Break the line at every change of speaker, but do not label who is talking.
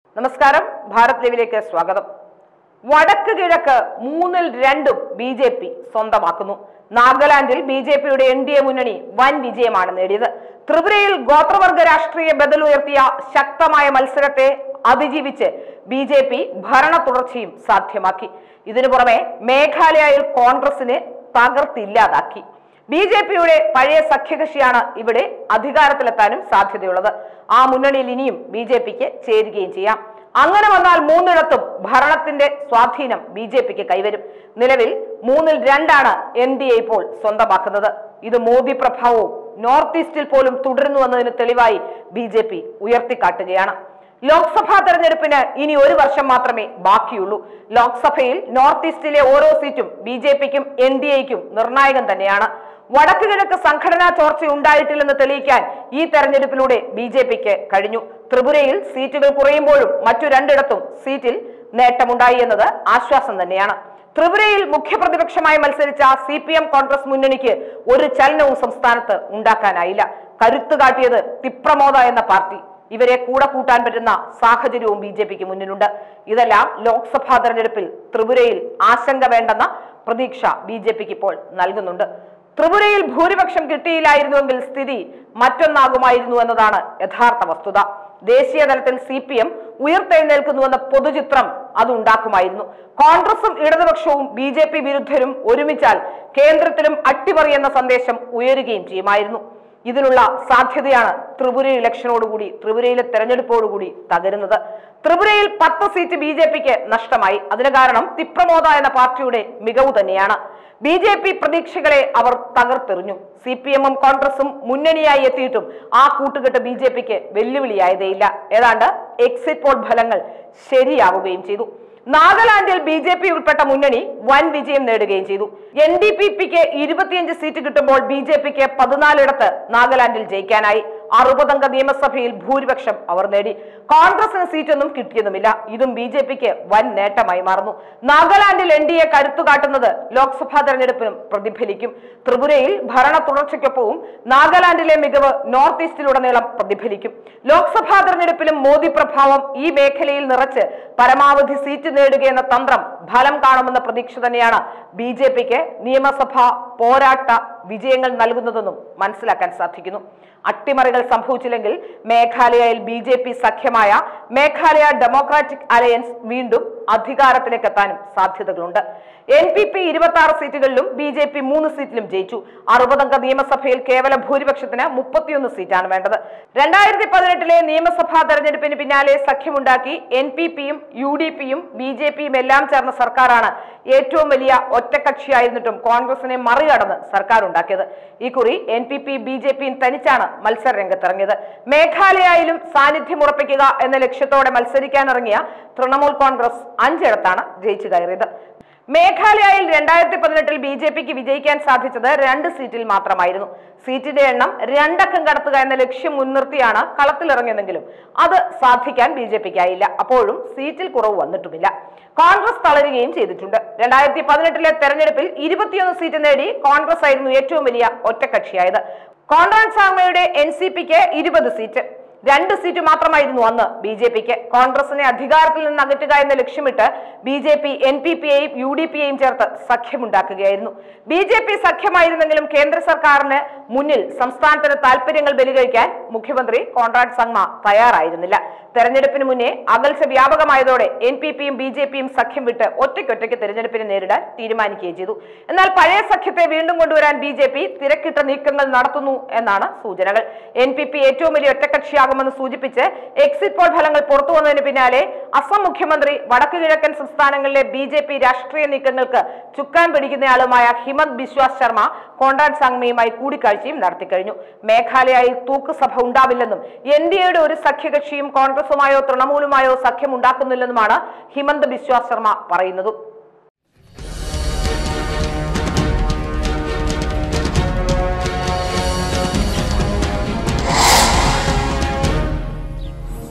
നമസ്കാരം ഭാരത് ലൈവിലേക്ക് സ്വാഗതം വടക്ക് കിഴക്ക് മൂന്നിൽ രണ്ടും ബി ജെ പി സ്വന്തമാക്കുന്നു നാഗാലാൻഡിൽ ബി ജെ പിയുടെ എൻ ഡി എ മുന്നണി വൻ വിജയമാണ് നേടിയത് ത്രിപുരയിൽ ഗോത്രവർഗ രാഷ്ട്രീയ ബദൽ ഉയർത്തിയ ശക്തമായ മത്സരത്തെ അതിജീവിച്ച് ബി ജെ പി ഭരണ തുടർച്ചയും സാധ്യമാക്കി ഇതിനു പുറമെ മേഘാലയയിൽ കോൺഗ്രസിനെ തകർത്തില്ലാതാക്കി ബി ജെ പിയുടെ പഴയ സഖ്യകക്ഷിയാണ് ഇവിടെ അധികാരത്തിലെത്താനും സാധ്യതയുള്ളത് ആ മുന്നണിയിൽ ഇനിയും ബി ജെ പിക്ക് ചേരുകയും ചെയ്യാം അങ്ങനെ വന്നാൽ മൂന്നിടത്തും ഭരണത്തിന്റെ സ്വാധീനം ബി ജെ പിക്ക് കൈവരും നിലവിൽ മൂന്നിൽ രണ്ടാണ് എൻ ഡി എ ഇപ്പോൾ സ്വന്തമാക്കുന്നത് ഇത് മോദി പ്രഭാവവും നോർത്ത് ഈസ്റ്റിൽ പോലും തുടരുന്നു എന്നതിന് തെളിവായി ബി ജെ പി ഉയർത്തിക്കാട്ടുകയാണ് ലോക്സഭാ തെരഞ്ഞെടുപ്പിന് ഇനി ഒരു വർഷം മാത്രമേ ബാക്കിയുള്ളൂ ലോക്സഭയിൽ നോർത്ത് ഈസ്റ്റിലെ ഓരോ സീറ്റും ബി ജെ പിക്കും എൻ ഡി എക്കും നിർണായകം തന്നെയാണ് വടക്ക് കിഴക്ക് സംഘടനാ ചോർച്ച ഉണ്ടായിട്ടില്ലെന്ന് തെളിയിക്കാൻ ഈ തെരഞ്ഞെടുപ്പിലൂടെ ബി ജെ പിക്ക് കഴിഞ്ഞു ത്രിപുരയിൽ സീറ്റുകൾ കുറയുമ്പോഴും മറ്റു രണ്ടിടത്തും സീറ്റിൽ നേട്ടമുണ്ടായി എന്നത് ആശ്വാസം തന്നെയാണ് ത്രിപുരയിൽ മുഖ്യപ്രതിപക്ഷമായി മത്സരിച്ച സി പി എം കോൺഗ്രസ് മുന്നണിക്ക് ഒരു ചലനവും സംസ്ഥാനത്ത് ഉണ്ടാക്കാനായില്ല കരുത്തു കാട്ടിയത് തിപ്രമോദ എന്ന പാർട്ടി ഇവരെ കൂടെ കൂട്ടാൻ പറ്റുന്ന സാഹചര്യവും ബി ജെ പിക്ക് മുന്നിലുണ്ട് ഇതെല്ലാം ലോക്സഭാ തെരഞ്ഞെടുപ്പിൽ ത്രിപുരയിൽ ആശങ്ക വേണ്ടെന്ന പ്രതീക്ഷ ബി ജെ പിക്ക് ഇപ്പോൾ നൽകുന്നുണ്ട് ത്രിപുരയിൽ ഭൂരിപക്ഷം കിട്ടിയില്ലായിരുന്നുവെങ്കിൽ സ്ഥിതി മറ്റൊന്നാകുമായിരുന്നു എന്നതാണ് യഥാർത്ഥ വസ്തുത ദേശീയ തലത്തിൽ സി പി എം ഉയർത്തെഴുന്നേൽക്കുന്നുവെന്ന പൊതുചിത്രം അത് ഉണ്ടാക്കുമായിരുന്നു കോൺഗ്രസും ഇടതുപക്ഷവും ബി ജെ പി വിരുദ്ധരും ഒരുമിച്ചാൽ കേന്ദ്രത്തിലും അട്ടിമറി എന്ന സന്ദേശം ഉയരുകയും ചെയ്യുമായിരുന്നു ഇതിനുള്ള സാധ്യതയാണ് ത്രിപുര ഇലക്ഷനോടുകൂടി ത്രിപുരയിലെ തെരഞ്ഞെടുപ്പോടുകൂടി തകരുന്നത് ത്രിപുരയിൽ പത്ത് സീറ്റ് ബി ജെ പിക്ക് നഷ്ടമായി അതിന് കാരണം തിപ്രമോദ എന്ന പാർട്ടിയുടെ മികവ് തന്നെയാണ് ബി ജെ പി പ്രതീക്ഷകളെ അവർ തകർത്തെറിഞ്ഞു സി പി എമ്മും കോൺഗ്രസും മുന്നണിയായി എത്തിയിട്ടും ആ കൂട്ടുകെട്ട് ബി ജെ പിക്ക് വെല്ലുവിളിയായതേയില്ല ഏതാണ്ട് എക്സിറ്റ് പോൾ ഫലങ്ങൾ ശരിയാവുകയും ചെയ്തു നാഗാലാൻഡിൽ ബി ജെ പി ഉൾപ്പെട്ട മുന്നണി വൻ വിജയം നേടുകയും ചെയ്തു എൻ ഡി പി പിക്ക് ഇരുപത്തിയഞ്ച് സീറ്റ് കിട്ടുമ്പോൾ ബി ജെ പിക്ക് പതിനാലിടത്ത് നാഗാലാൻഡിൽ ജയിക്കാനായി അറുപതംഗ നിയമസഭയിൽ ഭൂരിപക്ഷം അവർ നേടി കോൺഗ്രസിന് സീറ്റൊന്നും കിട്ടിയതുമില്ല ഇതും ബി ജെ പിക്ക് വൻ നേട്ടമായി മാറുന്നു നാഗാലാൻഡിൽ എൻ ഡി എ കരുത്തു കാട്ടുന്നത് ലോക്സഭാ തെരഞ്ഞെടുപ്പിനും പ്രതിഫലിക്കും ത്രിപുരയിൽ ഭരണ തുടർച്ചയ്ക്കൊപ്പവും നാഗാലാൻഡിലെ മികവ് നോർത്ത് ഈസ്റ്റിലുടനീളം പ്രതിഫലിക്കും ലോക്സഭാ തെരഞ്ഞെടുപ്പിലും മോദി പ്രഭാവം ഈ മേഖലയിൽ നിറച്ച് പരമാവധി സീറ്റ് നേടുകയെന്ന തന്ത്രം ഫലം കാണുമെന്ന പ്രതീക്ഷ തന്നെയാണ് ബി ജെ പിക്ക് നിയമസഭാ പോരാട്ട വിജയങ്ങൾ നൽകുന്നതെന്നും മനസ്സിലാക്കാൻ സാധിക്കുന്നു അട്ടിമറികൾ സംഭവിച്ചില്ലെങ്കിൽ മേഘാലയയിൽ ബി ജെ പി സഖ്യമായ മേഘാലയ ഡെമോക്രാറ്റിക് അലയൻസ് വീണ്ടും അധികാരത്തിലേക്ക് എത്താനും സാധ്യതകളുണ്ട് എൻ പി പി ഇരുപത്തി ആറ് സീറ്റുകളിലും ബി ജെ പി മൂന്ന് സീറ്റിലും ജയിച്ചു അറുപതംഗ നിയമസഭയിൽ കേവല ഭൂരിപക്ഷത്തിന് മുപ്പത്തിയൊന്ന് സീറ്റാണ് വേണ്ടത് രണ്ടായിരത്തി പതിനെട്ടിലെ നിയമസഭാ തെരഞ്ഞെടുപ്പിന് പിന്നാലെ സഖ്യമുണ്ടാക്കി എൻ പി പിയും യു ഡി പിയും ബി ജെ പിയും എല്ലാം ചേർന്ന സർക്കാരാണ് ഏറ്റവും വലിയ ഒറ്റക്കക്ഷിയായിരുന്നിട്ടും കോൺഗ്രസിനെ മറികടന്ന് സർക്കാർ ഉണ്ടാക്കിയത് ഇക്കുറി N P P B J പിയും തനിച്ചാണ് മത്സര രംഗത്തിറങ്ങിയത് മേഘാലയയിലും സാന്നിധ്യം ഉറപ്പിക്കുക എന്ന ലക്ഷ്യത്തോടെ മത്സരിക്കാനിറങ്ങിയ തൃണമൂൽ കോൺഗ്രസ് അഞ്ചിടത്താണ് ജയിച്ചു കയറിയത് മേഘാലയയിൽ രണ്ടായിരത്തി പതിനെട്ടിൽ ബി ജെ പിക്ക് വിജയിക്കാൻ സാധിച്ചത് രണ്ട് സീറ്റിൽ മാത്രമായിരുന്നു സീറ്റിന്റെ എണ്ണം രണ്ടക്കം കടത്തുക എന്ന ലക്ഷ്യം മുൻനിർത്തിയാണ് കളത്തിലിറങ്ങിയതെങ്കിലും അത് സാധിക്കാൻ ബി ജെ പിക്കായില്ല അപ്പോഴും സീറ്റിൽ കുറവ് വന്നിട്ടുമില്ല കോൺഗ്രസ് തളരുകയും ചെയ്തിട്ടുണ്ട് രണ്ടായിരത്തി പതിനെട്ടിലെ തെരഞ്ഞെടുപ്പിൽ ഇരുപത്തിയൊന്ന് സീറ്റ് നേടി കോൺഗ്രസ് ആയിരുന്നു ഏറ്റവും വലിയ ഒറ്റക്കക്ഷിയായത് കോൺറാഡ് സാങ്മയുടെ എൻ സി പിക്ക് ഇരുപത് സീറ്റ് രണ്ട് സീറ്റ് മാത്രമായിരുന്നു അന്ന് ബി ജെ പിക്ക് കോൺഗ്രസിനെ അധികാരത്തിൽ നിന്ന് അകറ്റുക എന്ന ലക്ഷ്യമിട്ട് B J P N P പിയെയും യു ഡി പിയെയും ചേർത്ത് സഖ്യമുണ്ടാക്കുകയായിരുന്നു ബി ജെ പി സഖ്യമായിരുന്നെങ്കിലും കേന്ദ്ര സർക്കാരിന് മുന്നിൽ സംസ്ഥാനത്തിന് താൽപര്യങ്ങൾ ബലികഴിക്കാൻ മുഖ്യമന്ത്രി കോൺറാഡ് സംഗ്മ തയ്യാറായിരുന്നില്ല തെരഞ്ഞെടുപ്പിന് മുന്നേ അകൽച്ച വ്യാപകമായതോടെ എൻ പി പിയും ബി ജെ പിയും സഖ്യം വിട്ട് ഒറ്റയ്ക്കൊറ്റയ്ക്ക് തെരഞ്ഞെടുപ്പിനെ നേരിടാൻ തീരുമാനിക്കുകയും ചെയ്തു എന്നാൽ പഴയ സഖ്യത്തെ വീണ്ടും കൊണ്ടുവരാൻ ബി ജെ പി തിരക്കിട്ട നീക്കങ്ങൾ നടത്തുന്നു എന്നാണ് സൂചനകൾ എൻ പി പി ഏറ്റവും വലിയ ഒറ്റക്കക്ഷിയാകുമെന്ന് സൂചിപ്പിച്ച് എക്സിറ്റ് പോൾ ഫലങ്ങൾ പുറത്തു വന്നതിന് പിന്നാലെ അസം മുഖ്യമന്ത്രി വടക്കു കിഴക്കൻ സംസ്ഥാനങ്ങളിലെ ബി ജെ പി രാഷ്ട്രീയ നീക്കങ്ങൾക്ക് ചുക്കാൻ പിടിക്കുന്നയാളുമായ ഹിമന്ത് ബിശ്വാസ് ശർമ്മ കോൺറാഡ് സംഗ്മയുമായി കൂടിക്കാഴ്ചയും നടത്തിക്കഴിഞ്ഞു മേഘാലയയിൽ തൂക്കുസഭ ഉണ്ടാവില്ലെന്നും എൻ ഡി എയുടെ ഒരു സഖ്യകക്ഷിയും കോൺഗ്രസുമായോ തൃണമൂലുമായോ സഖ്യം ഉണ്ടാക്കുന്നില്ലെന്നുമാണ് ഹിമന്ത് ബിശ്വാസ് ശർമ്മ പറയുന്നത്